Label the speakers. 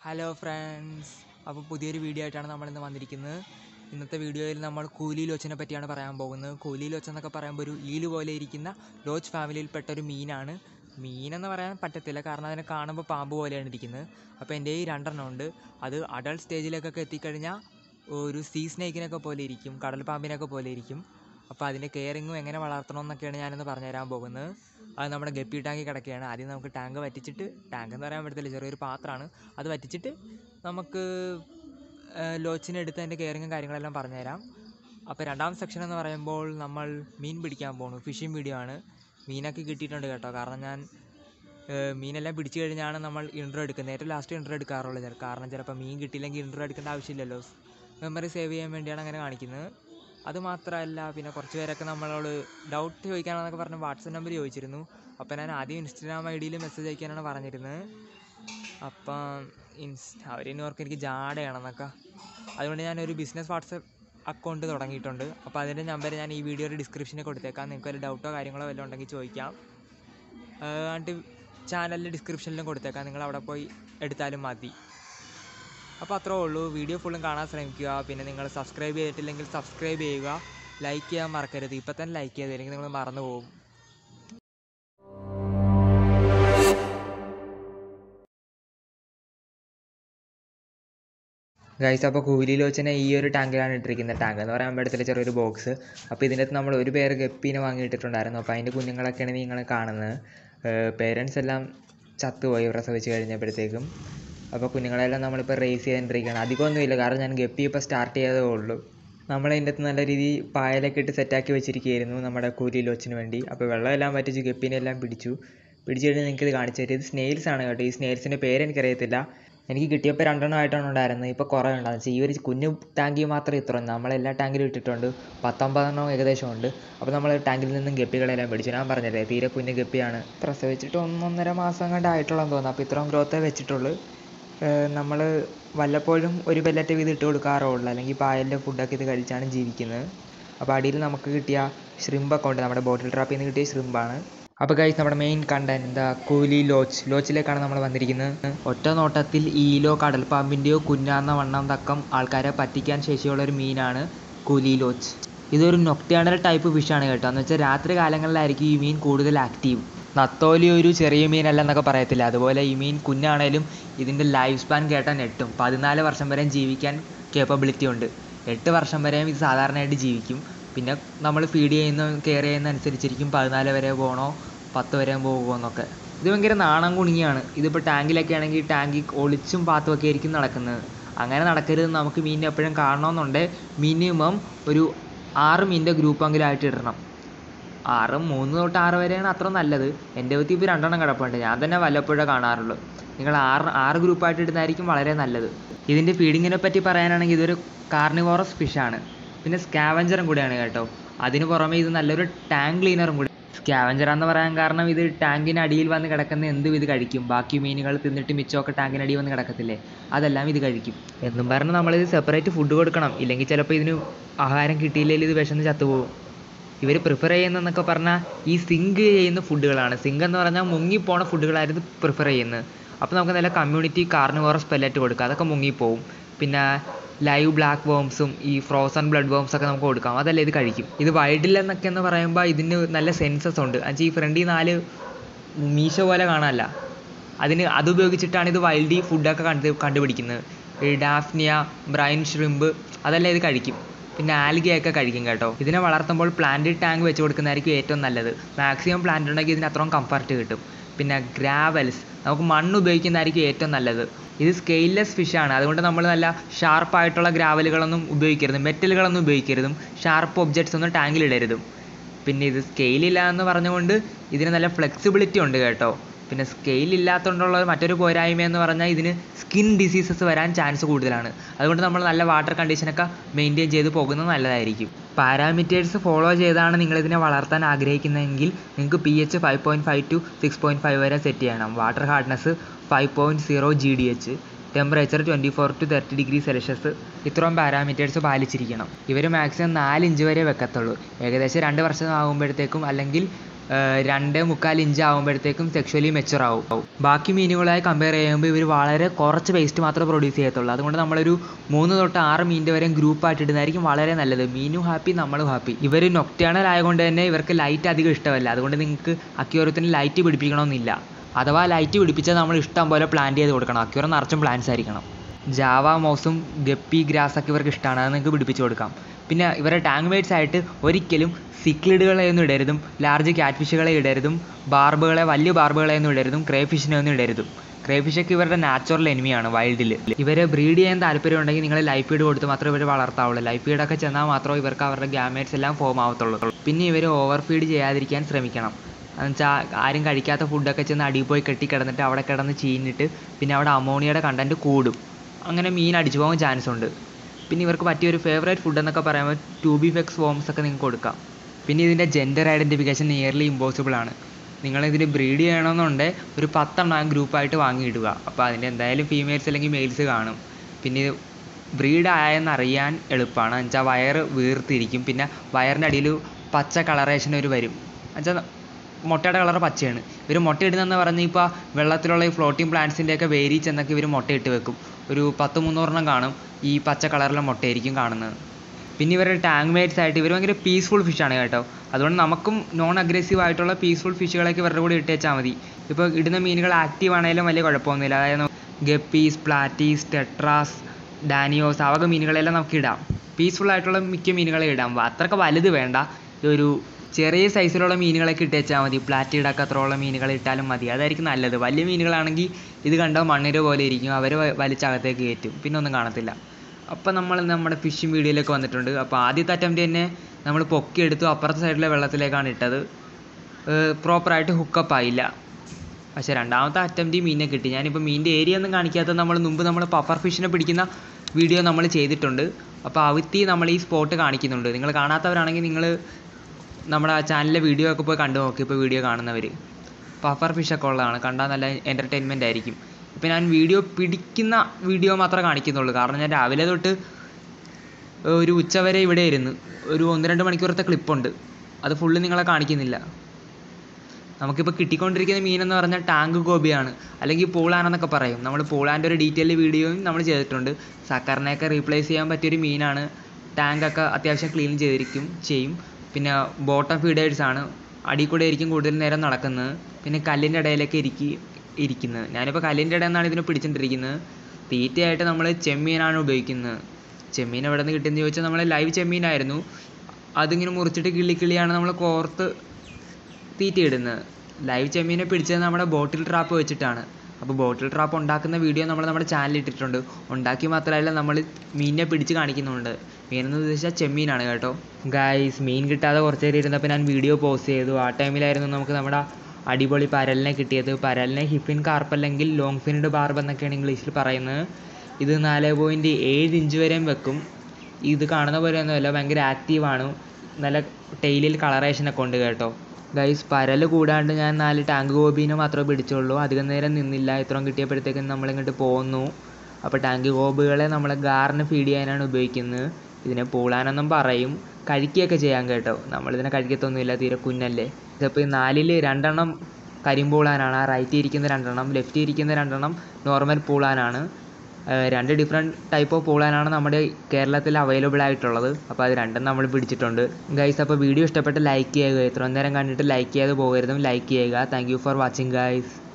Speaker 1: hello friends അപ്പോൾ പുതിയൊരു video ആയിട്ടാണ് നമ്മൾ ഇന്ന് വന്നിരിക്കുന്നത് ഇന്നത്തെ വീഡിയോയിൽ നമ്മൾ കൂലി ലോച്ചിനെ പറ്റിയാണ് പറയാൻ പോകുന്നത് കൂലി ലോച്ച് എന്നൊക്കെ പറയുമ്പോൾ ഒരു ഈല് പോലെ ഇരിക്കുന്ന ലോച്ച് ഫാമിലിയിൽപ്പെട്ട ഒരു മീനാണ് മീനെന്ന് പറയാൻ പറ്റത്തില്ല കാരണം അതിനെ കാണുമ്പോൾ പാമ്പ് പോലെയാണ് ഇരിക്കുന്നത് അപ്പോൾ എൻ്റെ ഈ രണ്ടെണ്ണം ഉണ്ട് അത് അഡൾട്ട് സ്റ്റേജിലേക്കൊക്കെ എത്തിക്കഴിഞ്ഞാൽ ഒരു സീ സ്നേക്കിനൊക്കെ പോലെ ഇരിക്കും കടൽ പാമ്പിനൊക്കെ പോലെ ഇരിക്കും അപ്പോൾ അതിൻ്റെ കെയറിങ്ങും എങ്ങനെ വളർത്തണം എന്നൊക്കെയാണ് ഞാനിന്ന് പറഞ്ഞുതരാൻ പോകുന്നത് അത് നമ്മുടെ ഗപ്പി ടാങ്കിൽ കിടക്കുകയാണ് ആദ്യം നമുക്ക് ടാങ്ക് വറ്റിച്ചിട്ട് ടാങ്ക് എന്ന് പറയാൻ പറ്റത്തില്ല ചെറിയൊരു പാത്രമാണ് അത് വറ്റിച്ചിട്ട് നമുക്ക് ലോച്ചിന് എടുത്ത് അതിൻ്റെ കെയറിങ്ങും കാര്യങ്ങളെല്ലാം പറഞ്ഞുതരാം അപ്പോൾ രണ്ടാം സെക്ഷൻ എന്ന് പറയുമ്പോൾ നമ്മൾ മീൻ പിടിക്കാൻ പോകുന്നു ഫിഷിംഗ് വീഡിയോ ആണ് മീനൊക്കെ കിട്ടിയിട്ടുണ്ട് കേട്ടോ കാരണം ഞാൻ ഏഹ് മീനെല്ലാം പിടിച്ചു കഴിഞ്ഞാണ് നമ്മൾ ഇൻട്രോ എടുക്കുന്നത് ഏറ്റവും ലാസ്റ്റ് ഇൻട്രോ എടുക്കാറുള്ളത് ചില- കാരണം ചിലപ്പോൾ മീൻ കിട്ടിയില്ലെങ്കിൽ ഇൻട്രോ എടുക്കേണ്ട ആവശ്യമില്ലല്ലോ മെമ്മറി സേവ് ചെയ്യാൻ വേണ്ടിയാണ് അങ്ങനെ കാണിക്കുന്നത് അത് മാത്രമല്ല പിന്നെ കുറച്ച് പേരൊക്കെ നമ്മളോട് ഡൗട്ട് ചോദിക്കാനെന്നൊക്കെ പറഞ്ഞ് വാട്സപ്പ് നമ്പർ ചോദിച്ചിരുന്നു അപ്പോൾ ഞാൻ ആദ്യം ഇൻസ്റ്റാഗ്രാം ഐ ഡിയിൽ മെസ്സേജ് അയക്കാനാണ് പറഞ്ഞിരുന്നത് അപ്പം ഇൻസ് അവരിനി ഓർക്ക് എനിക്ക് ജാടയാണെന്നൊക്കെ അതുകൊണ്ട് ഞാനൊരു ബിസിനസ് വാട്സപ്പ് അക്കൗണ്ട് തുടങ്ങിയിട്ടുണ്ട് അപ്പോൾ അതിൻ്റെ നമ്പർ ഞാൻ ഈ വീഡിയോയുടെ ഡിസ്ക്രിപ്ഷനിൽ കൊടുത്തേക്കാം നിങ്ങൾക്ക് വല്ല ഡൗട്ടോ കാര്യങ്ങളോ വല്ലതും ഉണ്ടെങ്കിൽ ചോദിക്കാം ഏഹ് എന്നിട്ട് ചാനലിൻ്റെ ഡിസ്ക്രിപ്ഷനിലും കൊടുത്തേക്കാം നിങ്ങൾ അവിടെ പോയി എടുത്താലും മതി അപ്പോൾ അത്രേ ഉള്ളൂ വീഡിയോ ഫുള്ളും കാണാൻ ശ്രമിക്കുക പിന്നെ നിങ്ങൾ സബ്സ്ക്രൈബ് ചെയ്തിട്ടില്ലെങ്കിൽ സബ്സ്ക്രൈബ് ചെയ്യുക ലൈക്ക് ചെയ്യാൻ മറക്കരുത് ഇപ്പം തന്നെ ലൈക്ക് ചെയ്തില്ലെങ്കിൽ നിങ്ങൾ മറന്നു പോകും ഗൈസ് അപ്പോൾ കൂലി ലോച്ചനെ ഈ ഒരു ടാങ്കിലാണ് ഇട്ടിരിക്കുന്നത് ടാങ്ക് എന്ന് പറയാൻ പറ്റത്തില്ല ചെറിയൊരു ബോക്സ് അപ്പോൾ ഇതിൻ്റെ അകത്ത് നമ്മൾ ഒരു പേര് ഗപ്പീനെ വാങ്ങിയിട്ടിട്ടുണ്ടായിരുന്നു അപ്പോൾ അതിൻ്റെ കുഞ്ഞുങ്ങളൊക്കെയാണ് നിങ്ങൾ കാണുന്നത് പേരൻസ് എല്ലാം ചത്തുപോയി പ്രസവിച്ച് കഴിഞ്ഞപ്പോഴത്തേക്കും അപ്പോൾ കുഞ്ഞുങ്ങളെല്ലാം നമ്മളിപ്പോൾ റേസ് ചെയ്തുകൊണ്ടിരിക്കുകയാണ് അധികമൊന്നുമില്ല കാരണം ഞാൻ ഗപ്പി ഇപ്പോൾ സ്റ്റാർട്ട് ചെയ്തതേ ഉള്ളൂ നമ്മൾ അതിൻ്റെ അകത്ത് നല്ല രീതിയിൽ പായലൊക്കെ ഇട്ട് സെറ്റാക്കി വെച്ചിരിക്കുകയായിരുന്നു നമ്മുടെ കൂലി ലോച്ചിന് വേണ്ടി അപ്പോൾ വെള്ളമെല്ലാം വറ്റിച്ച് ഗപ്പീനെ എല്ലാം പിടിച്ചു പിടിച്ചു കഴിഞ്ഞാൽ നിങ്ങൾക്ക് ഇത് കാണിച്ചു തരും ഇത് സ്നെയിൽസ് ആണ് കേട്ടോ ഈ സ്നെയിൽസിൻ്റെ പേര് എനിക്കറിയത്തില്ല എനിക്ക് കിട്ടിയപ്പോൾ രണ്ടെണ്ണം ആയിട്ടാണ് ഉണ്ടായിരുന്നത് ഇപ്പോൾ കുറേ ഉണ്ടാകുന്നത് വെച്ചാൽ ഈ ഒരു കുഞ്ഞു ടാങ്കിൽ മാത്രമേ ഇത്ര നമ്മളെല്ലാ ടാങ്കിലും ഇട്ടിട്ടുണ്ട് പത്തൊമ്പതെണ്ണം ഏകദേശം ഉണ്ട് അപ്പോൾ നമ്മൾ ടാങ്കിൽ നിന്നും ഗപ്പികളെല്ലാം പിടിച്ചു ഞാൻ പറഞ്ഞില്ലേ തീരെ കുഞ്ഞു ഗപ്പിയാണ് പ്രസവിച്ചിട്ട് ഒന്നൊന്നര മാസം കണ്ട് ആയിട്ടുള്ളതെന്ന് തോന്നുന്നു അപ്പോൾ ഇത്രയും ഗ്രോത്തേ വെച്ചിട്ടുള്ളൂ നമ്മൾ വല്ലപ്പോഴും ഒരു പെല്ലറ്റ് വീതം ഇട്ട് കൊടുക്കാറേ ഉള്ളൂ അല്ലെങ്കിൽ പായലിൻ്റെ ഫുഡൊക്കെ ഇത് കഴിച്ചാണ് ജീവിക്കുന്നത് അപ്പോൾ അടിയിൽ നമുക്ക് കിട്ടിയ ഷ്രിമ്പൊക്കെ ഉണ്ട് നമ്മുടെ ബോട്ടിൽ ട്രാപ്പിൽ നിന്ന് കിട്ടിയ ഷ്രിമ്പാണ് അപ്പോൾ ഗൈസ് നമ്മുടെ മെയിൻ കണ്ടന്റ് എന്താ കൂലി ലോച്ച് ലോച്ചിലേക്കാണ് നമ്മൾ വന്നിരിക്കുന്നത് ഒറ്റ നോട്ടത്തിൽ ഈലോ കടൽപ്പാമ്പിൻ്റെയോ കുഞ്ഞാന്ന വണ്ണം തക്കം ആൾക്കാരെ പറ്റിക്കാൻ ശേഷിയുള്ള ഒരു മീനാണ് കൂലി ലോച്ച് ഇതൊരു നൊക്ടേണൽ ടൈപ്പ് ഫിഷാണ് കേട്ടോ എന്ന് വെച്ചാൽ രാത്രി കാലങ്ങളിലായിരിക്കും ഈ മീൻ കൂടുതൽ ആക്റ്റീവ് നത്തോലി ഒരു ചെറിയ മീനല്ല എന്നൊക്കെ പറയത്തില്ല അതുപോലെ ഈ മീൻ കുഞ്ഞാണേലും ഇതിൻ്റെ ലൈഫ് സ്പാൻ കേട്ടാൽ എട്ടും പതിനാല് വർഷം വരെയും ജീവിക്കാൻ കേപ്പബിലിറ്റി ഉണ്ട് എട്ട് വർഷം വരെയും ഇത് സാധാരണയായിട്ട് ജീവിക്കും പിന്നെ നമ്മൾ ഫീഡ് ചെയ്യുന്ന കെയർ ചെയ്യുന്ന അനുസരിച്ചിരിക്കും പതിനാല് വരെ പോകണോ പത്ത് വരെ പോകുമോ എന്നൊക്കെ ഇത് ഭയങ്കര നാണം കുണിയാണ് ഇതിപ്പോൾ ടാങ്കിലൊക്കെ ആണെങ്കിൽ ടാങ്കിൽ ഒളിച്ചും പാത്തുമൊക്കെ ആയിരിക്കും നടക്കുന്നത് അങ്ങനെ നടക്കരുത് നമുക്ക് മീനിനെ എപ്പോഴും കാണണമെന്നുണ്ടെങ്കിൽ മിനിമം ഒരു ആറ് മീനിൻ്റെ ഗ്രൂപ്പെങ്കിലും ആയിട്ട് ഇടണം ആറ് മൂന്ന് തൊട്ട് ആറ് വരെയാണ് അത്ര നല്ലത് എൻ്റെ വീട്ടിൽ ഇപ്പോൾ രണ്ടെണ്ണം കിടപ്പുണ്ട് ഞാൻ തന്നെ വല്ലപ്പോഴേ കാണാറുള്ളൂ നിങ്ങൾ ആറ് ആറ് ഗ്രൂപ്പായിട്ട് ഇടുന്നതായിരിക്കും വളരെ നല്ലത് ഇതിൻ്റെ ഫീഡിങ്ങിനെ പറ്റി പറയാനാണെങ്കിൽ ഇതൊരു കാർണിവോറസ് ഫിഷാണ് പിന്നെ സ്കാവഞ്ചറും കൂടിയാണ് കേട്ടോ അതിന് പുറമെ ഇത് നല്ലൊരു ടാങ്ക് ക്ലീനറും കൂടി സ്കാവഞ്ചർ എന്ന് പറയാൻ കാരണം ഇത് ടാങ്കിന് അടിയിൽ വന്ന് കിടക്കുന്ന എന്തും ഇത് കഴിക്കും ബാക്കി മീനുകൾ തിന്നിട്ട് മിച്ചമൊക്കെ ടാങ്കിനടിയിൽ വന്ന് കിടക്കത്തില്ലേ അതെല്ലാം ഇത് കഴിക്കും എന്നും പറഞ്ഞ് നമ്മളിത് സെപ്പറേറ്റ് ഫുഡ് കൊടുക്കണം ഇല്ലെങ്കിൽ ചിലപ്പോൾ ഇതിന് ആഹാരം കിട്ടിയില്ലെങ്കിൽ ഇത് വിശന്ന് ചത്തുപോകും ഇവർ പ്രിഫർ ചെയ്യുന്നതെന്നൊക്കെ പറഞ്ഞാൽ ഈ സിങ്ക് ചെയ്യുന്ന ഫുഡുകളാണ് സിങ്ക് എന്ന് പറഞ്ഞാൽ മുങ്ങിപ്പോണ ഫുഡുകളായിരുന്നു പ്രിഫർ ചെയ്യുന്നത് അപ്പോൾ നമുക്ക് നല്ല കമ്മ്യൂണിറ്റി കാർണിവോറസ് പെല്ലറ്റ് കൊടുക്കാം അതൊക്കെ മുങ്ങിപ്പോവും പിന്നെ ലൈവ് ബ്ലാക്ക് വോംസും ഈ ഫ്രോസൺ ബ്ലഡ് വോംസ് ഒക്കെ നമുക്ക് കൊടുക്കാം അതല്ലേ ഇത് കഴിക്കും ഇത് വൈൽഡിൽ എന്നൊക്കെ എന്ന് പറയുമ്പോൾ ഇതിന് നല്ല സെൻസസ് ഉണ്ട് എന്നുവെച്ചാൽ ഈ ഫ്രണ്ടിൽ നാല് മീശ പോലെ കാണാനല്ല അതിന് അതുപയോഗിച്ചിട്ടാണ് ഇത് വൈൽഡി ഫുഡൊക്കെ കണ്ട് കണ്ടുപിടിക്കുന്നത് ഈ ഡാഫ്നിയ ബ്രൈൻ ഷ്രിമ്പ് അതെല്ലാം ഇത് കഴിക്കും പിന്നെ ആൽഗയൊക്കെ കഴിക്കും കേട്ടോ ഇതിനെ വളർത്തുമ്പോൾ പ്ലാന്റ് ടാങ്ക് വെച്ച് കൊടുക്കുന്നതായിരിക്കും ഏറ്റവും നല്ലത് മാക്സിമം പ്ലാന്റ് ഉണ്ടെങ്കിൽ ഇതിന് അത്രയും കംഫർട്ട് കിട്ടും പിന്നെ ഗ്രാവൽസ് നമുക്ക് മണ്ണ് ഉപയോഗിക്കുന്നതായിരിക്കും ഏറ്റവും നല്ലത് ഇത് സ്കെയിൽലെസ് ഫിഷാണ് അതുകൊണ്ട് നമ്മൾ നല്ല ഷാർപ്പായിട്ടുള്ള ഗ്രാവലുകളൊന്നും ഉപയോഗിക്കരുത് മെറ്റലുകളൊന്നും ഉപയോഗിക്കരുതും ഷാർപ്പ് ഒബ്ജക്ട്സ് ഒന്നും ടാങ്കിൽ ഇടരുതും പിന്നെ ഇത് സ്കെയിലില്ല എന്ന് പറഞ്ഞുകൊണ്ട് ഇതിന് നല്ല ഫ്ലെക്സിബിലിറ്റി ഉണ്ട് കേട്ടോ പിന്നെ സ്കെയിൽ ഇല്ലാത്തതുകൊണ്ടുള്ള മറ്റൊരു പോരായ്മ എന്ന് പറഞ്ഞാൽ ഇതിന് സ്കിൻ ഡിസീസസ് വരാൻ ചാൻസ് കൂടുതലാണ് അതുകൊണ്ട് നമ്മൾ നല്ല വാട്ടർ കണ്ടീഷനൊക്കെ മെയിൻറ്റെയിൻ ചെയ്ത് പോകുന്നത് നല്ലതായിരിക്കും പാരാമീറ്റേഴ്സ് ഫോളോ ചെയ്താണ് നിങ്ങളിതിനെ വളർത്താൻ ആഗ്രഹിക്കുന്നതെങ്കിൽ നിങ്ങൾക്ക് P H five point five to six point five വരെ സെറ്റ് ചെയ്യണം water hardness five point zero G D H temperature twenty four to thirty degree Celsius ഇത്രയും പാരാമീറ്റേഴ്സ് പാലിച്ചിരിക്കണം ഇവർ മാക്സിമം നാല് ഇഞ്ച് വരെ വെക്കത്തുള്ളൂ ഏകദേശം രണ്ട് വർഷം ആകുമ്പോഴത്തേക്കും അല്ലെങ്കിൽ ഏഹ് രണ്ട് മുക്കാൽ ഇഞ്ച് ആകുമ്പോഴത്തേക്കും സെക്ഷുവലി മെച്ചുവർ ആവും ബാക്കി മീനുകളായി കമ്പയർ ചെയ്യുമ്പോൾ ഇവർ വളരെ കുറച്ച് വേസ്റ്റ് മാത്രമേ പ്രൊഡ്യൂസ് ചെയ്യത്തുള്ളൂ അതുകൊണ്ട് നമ്മളൊരു മൂന്ന് തൊട്ട് ആറ് മീനിൻ്റെ വരെയും ഗ്രൂപ്പായിട്ട് ഇടുന്നതായിരിക്കും വളരെ നല്ലത് മീനും ഹാപ്പി നമ്മളും ഹാപ്പി ഇവർ നൊക്ടേണൽ ആയതുകൊണ്ട് തന്നെ ഇവർക്ക് ലൈറ്റ് അധികം ഇഷ്ടമല്ല അതുകൊണ്ട് നിങ്ങൾക്ക് അക്യൂറത്തിന് ലൈറ്റ് പിടിപ്പിക്കണമെന്നില്ല അഥവാ ലൈറ്റ് പിടിപ്പിച്ചാൽ നമ്മൾ ഇഷ്ടം പോലെ പ്ലാന്റ് ചെയ്ത് കൊടുക്കണം അക്യൂറം നിറച്ചും പ്ലാന്റ്സ് ആയിരിക്കണം ജാവ മൗസും ഗപ്പി ഗ്രാസൊക്കെ ഇവർക്ക് ഇഷ്ടമാണ് അത് നിങ്ങൾക്ക് പിടിപ്പിച്ച് കൊടുക്കാം പിന്നെ ഇവരുടെ ടാങ്ക് മേറ്റ്സ് ആയിട്ട് ഒരിക്കലും സിക്ലിഡുകളെ ഒന്നും ഇടരുതും ലാർജ് ക്യാറ്റ് ഫിഷുകളെ ഇടരുതും ബാർബുകളെ വലിയ ബാർബുകളെ ഒന്നും ഇടരുതും ക്രേ ഫിഷിനെ ഒന്നും ഇടരുതും ക്രേ ഫിഷൊക്കെ ഇവരുടെ നാച്ചുറൽ എനിമിയാണ് വൈൽഡിൽ ഇവരെ ബ്രീഡ് ചെയ്യാൻ താല്പര്യം ഉണ്ടെങ്കിൽ നിങ്ങൾ ലൈഫ് ഫീഡ് കൊടുത്ത് മാത്രമേ ഇവർ വളർത്താവുള്ളൂ ലൈഫ് ഫീഡൊക്കെ ചെന്നാൽ മാത്രമേ ഇവർക്ക് അവരുടെ ഗ്യാമേറ്റ്സ് എല്ലാം ഫോം ആവത്തുള്ളൂ പിന്നെ ഇവർ ഓവർ ഫീഡ് ചെയ്യാതിരിക്കാൻ ശ്രമിക്കണം എന്നുവെച്ചാൽ ആരും കഴിക്കാത്ത ഫുഡൊക്കെ ചെന്ന് അടിയിൽ പോയി കെട്ടി കിടന്നിട്ട് അവിടെ കിടന്ന് ചീഞ്ഞിട്ട് പിന്നെ അവിടെ അമോണിയയുടെ കണ്ടൻറ്റ് കൂടും അങ്ങനെ മീൻ അടിച്ചു പോകാൻ ചാൻസ് ഉണ്ട് പിന്നെ ഇവർക്ക് പറ്റിയ ഒരു ഫേവറേറ്റ് ഫുഡ് എന്നൊക്കെ പറയുമ്പോൾ ട്യൂബിഫെക്സ് ഫോംസ് ഒക്കെ നിങ്ങൾക്ക് കൊടുക്കാം പിന്നെ ഇതിൻ്റെ ജെൻഡർ ഐഡൻറ്റിഫിക്കേഷൻ നിയർലി ഇമ്പോസിബിൾ ആണ് നിങ്ങൾ ഇതിന് ബ്രീഡ് ചെയ്യണമെന്നുണ്ടെങ്കിൽ ഒരു പത്തെണ്ണം ഗ്രൂപ്പായിട്ട് വാങ്ങിയിടുക അപ്പോൾ അതിൻ്റെ എന്തായാലും ഫീമെയിൽസ് അല്ലെങ്കിൽ മെയിൽസ് കാണും പിന്നെ ഇത് ബ്രീഡ് ആയെന്നറിയാൻ എളുപ്പമാണ് എന്നുവെച്ചാൽ വയറ് വീർത്തിരിക്കും പിന്നെ വയറിൻ്റെ അടിയിൽ പച്ച കളറേഷൻ ഒരു വരും എന്നുവെച്ചാൽ മുട്ടയുടെ കളർ പച്ചയാണ് ഇവർ മുട്ടയിടുന്നതെന്ന് പറഞ്ഞാൽ ഇപ്പോൾ വെള്ളത്തിലുള്ള ഈ ഫ്ലോട്ടിംഗ് പ്ലാന്റ്സിൻ്റെയൊക്കെ വേരി ചെന്നൊക്കെ ഇവർ മുട്ടയിട്ട് വെക്കും ഒരു പത്ത് മുന്നൂറെണ്ണം കാണും ഈ പച്ച കളറിലെ മുട്ടയായിരിക്കും കാണുന്നത് പിന്നെ ഇവരുടെ ടാങ്ക് മേറ്റ്സ് ആയിട്ട് ഇവർ ഭയങ്കര പീസ്ഫുൾ ഫിഷാണ് കേട്ടോ അതുകൊണ്ട് നമുക്കും നോൺ അഗ്രസീവ് ആയിട്ടുള്ള പീസ്ഫുൾ ഫിഷുകളൊക്കെ ഇവരുടെ കൂടെ ഇട്ടേച്ചാൽ മതി ഇപ്പോൾ ഇടുന്ന മീനുകൾ ആക്റ്റീവ് ആണെങ്കിലും വലിയ കുഴപ്പമൊന്നുമില്ല അതായത് ഗപ്പീസ് പ്ലാറ്റീസ് ടെട്രാസ് ഡാനിയോസ് അവക മീനുകളെല്ലാം നമുക്ക് ഇടാം പീസ്ഫുൾ ആയിട്ടുള്ള മിക്ക മീനുകളെ ഇടാം അത്രയ്ക്ക് വലുത് വേണ്ട ഒരു ചെറിയ സൈസിലുള്ള മീനുകളൊക്കെ ഇട്ടേച്ചാൽ മതി പ്ലാറ്റിയുടെ അത്രയുള്ള മീനുകൾ ഇട്ടാലും മതി അതായിരിക്കും നല്ലത് വലിയ മീനുകളാണെങ്കിൽ ഇത് കണ്ടാൽ മണ്ണിര പോലെ ഇരിക്കും അവർ വലിച്ചകത്തേക്ക് കയറ്റും പിന്നെ ഒന്നും കാണത്തില്ല അപ്പോൾ നമ്മൾ നമ്മുടെ ഫിഷിംഗ് വീഡിയോയിലേക്ക് വന്നിട്ടുണ്ട് അപ്പോൾ ആദ്യത്തെ അറ്റംപ്റ്റ് തന്നെ നമ്മൾ പൊക്കിയെടുത്തു അപ്പുറത്തെ സൈഡിലെ വെള്ളത്തിലേക്കാണ് ഇട്ടത് പ്രോപ്പറായിട്ട് ഹുക്കപ്പ് ആയില്ല പക്ഷേ രണ്ടാമത്തെ അറ്റംപ്റ്റ് മീനിനെ കിട്ടി ഞാനിപ്പോൾ മീനിൻ്റെ ഏരിയ ഒന്നും കാണിക്കാത്തത് നമ്മൾ മുമ്പ് നമ്മൾ പഫർ ഫിഷിനെ പിടിക്കുന്ന വീഡിയോ നമ്മൾ ചെയ്തിട്ടുണ്ട് അപ്പോൾ അവിത്തി നമ്മൾ ഈ സ്പോട്ട് കാണിക്കുന്നുണ്ട് നിങ്ങൾ കാണാത്തവരാണെങ്കിൽ നിങ്ങൾ നമ്മുടെ ആ ചാനലിലെ വീഡിയോ ഒക്കെ പോയി കണ്ടു നോക്കി ഇപ്പോൾ വീഡിയോ കാണുന്നവർ പഫർ ഫിഷൊക്കെ ഉള്ളതാണ് കണ്ടാൽ നല്ല എൻ്റർടൈൻമെൻ്റ് ആയിരിക്കും ഇപ്പോൾ ഞാൻ വീഡിയോ പിടിക്കുന്ന വീഡിയോ മാത്രമേ കാണിക്കുന്നുള്ളൂ കാരണം ഞാൻ രാവിലെ തൊട്ട് ഒരു ഉച്ച വരെ ഇവിടെ ഇരുന്ന് ഒരു ഒന്ന് രണ്ട് മണിക്കൂറത്തെ ക്ലിപ്പുണ്ട് അത് ഫുള്ള് നിങ്ങളെ കാണിക്കുന്നില്ല നമുക്കിപ്പോൾ കിട്ടിക്കൊണ്ടിരിക്കുന്ന മീനെന്ന് പറഞ്ഞാൽ ടാങ്ക് ഗോബിയാണ് അല്ലെങ്കിൽ പൂളാനെന്നൊക്കെ പറയും നമ്മൾ പൂളാൻ്റെ ഒരു ഡീറ്റെയിൽ വീഡിയോയും നമ്മൾ ചെയ്തിട്ടുണ്ട് സക്കറിനെയൊക്കെ റീപ്ലേസ് ചെയ്യാൻ പറ്റിയൊരു മീനാണ് ടാങ്കൊക്കെ അത്യാവശ്യം ക്ലീൻ ചെയ്തിരിക്കും ചെയ്യും പിന്നെ ബോട്ടം ഫീഡേഴ്സ് ആണ് അടിയിൽ കൂടെ ആയിരിക്കും കൂടുതൽ നേരം നടക്കുന്നത് പിന്നെ കല്ലിൻ്റെ ഇടയിലൊക്കെ ഇരിക്കി ഇരിക്കുന്നത് ഞാനിപ്പോൾ കല്ലിൻ്റെ ഇടയിൽ നിന്നാണ് ഇതിനെ പിടിച്ചിട്ടിരിക്കുന്നത് തീറ്റയായിട്ട് നമ്മൾ ചെമ്മീനാണ് ഉപയോഗിക്കുന്നത് ചെമ്മീൻ എവിടെ നിന്ന് കിട്ടിയെന്ന് ചോദിച്ചാൽ നമ്മൾ ലൈവ് ചെമ്മീനായിരുന്നു അതിങ്ങനെ മുറിച്ചിട്ട് കിള്ളി കിള്ളിയാണ് നമ്മൾ കോർത്ത് തീറ്റ ഇടുന്നത് ലൈവ് ചെമ്മീനെ പിടിച്ചത് നമ്മുടെ ബോട്ടിൽ ട്രാപ്പ് വെച്ചിട്ടാണ് അപ്പോൾ ബോട്ടിൽ ട്രാപ്പ് ഉണ്ടാക്കുന്ന വീഡിയോ നമ്മൾ നമ്മുടെ ചാനലിൽ ഇട്ടിട്ടുണ്ട് ഉണ്ടാക്കി മാത്രമല്ല നമ്മൾ മീനിനെ പിടിച്ച് കാണിക്കുന്നുണ്ട് മീനെന്ന് ഉദ്ദേശിച്ചാൽ ചെമ്മീനാണ് കേട്ടോ ഗായ്സ് മീൻ കിട്ടാതെ കുറച്ച് നേരം ഇരുന്നപ്പോൾ ഞാൻ വീഡിയോ പോസ്റ്റ് ചെയ്തു ആ ടൈമിലായിരുന്നു നമുക്ക് നമ്മുടെ അടിപൊളി പരലിനെ കിട്ടിയത് പരലിനെ ഹിഫിൻ കാർപ്പ് അല്ലെങ്കിൽ ലോങ് ഫിൻഡ് ബാർബ് എന്നൊക്കെയാണ് ഇംഗ്ലീഷിൽ പറയുന്നത് ഇത് നാല് പോയിൻറ്റ് ഏഴ് ഇഞ്ച് വരെയും വെക്കും ഇത് കാണുന്ന പോലെ ഒന്നുമല്ല ഭയങ്കര ആക്റ്റീവാണ് നല്ല ടെയിലിൽ കളറേഷനൊക്കെ ഉണ്ട് കേട്ടോ ഗൈസ് പരൽ കൂടാണ്ട് ഞാൻ നാല് ടാങ്ക് ഗോബീനെ മാത്രമേ പിടിച്ചുള്ളൂ അധികം നേരം നിന്നില്ല ഇത്രയും കിട്ടിയപ്പോഴത്തേക്കും നമ്മളിങ്ങോട്ട് പോന്നു അപ്പോൾ ടാങ്ക് ഗോബുകളെ നമ്മൾ ഗാറിന് ഫീഡ് ചെയ്യാനാണ് ഉപയോഗിക്കുന്നത് ഇതിനെ പൂളാനെന്നും പറയും കഴിക്കുകയൊക്കെ ചെയ്യാം കേട്ടോ നമ്മളിതിനെ കഴിക്കത്തൊന്നുമില്ല തീരെ കുഞ്ഞല്ലേ ഇതിപ്പോൾ ഈ നാലിൽ രണ്ടെണ്ണം കരിമ്പൂളാനാണ് ആ റൈറ്റിൽ ഇരിക്കുന്ന രണ്ടെണ്ണം ലെഫ്റ്റിൽ ഇരിക്കുന്ന രണ്ടെണ്ണം നോർമൽ പൂളാനാണ് ഏഹ് രണ്ട് ഡിഫറെൻറ്റ് ടൈപ്പ് ഓഫ് പൂളാനാണ് നമ്മുടെ കേരളത്തിൽ അവൈലബിൾ ആയിട്ടുള്ളത് അപ്പോൾ അത് രണ്ടും നമ്മൾ പിടിച്ചിട്ടുണ്ട് ഗൈസ് അപ്പോൾ വീഡിയോ ഇഷ്ടപ്പെട്ട് ലൈക്ക് ചെയ്യുക ഇത്രയും നേരം കണ്ടിട്ട് ലൈക്ക് ചെയ്യാതെ പോകരുതും ലൈക്ക് ചെയ്യുക thank you for watching guys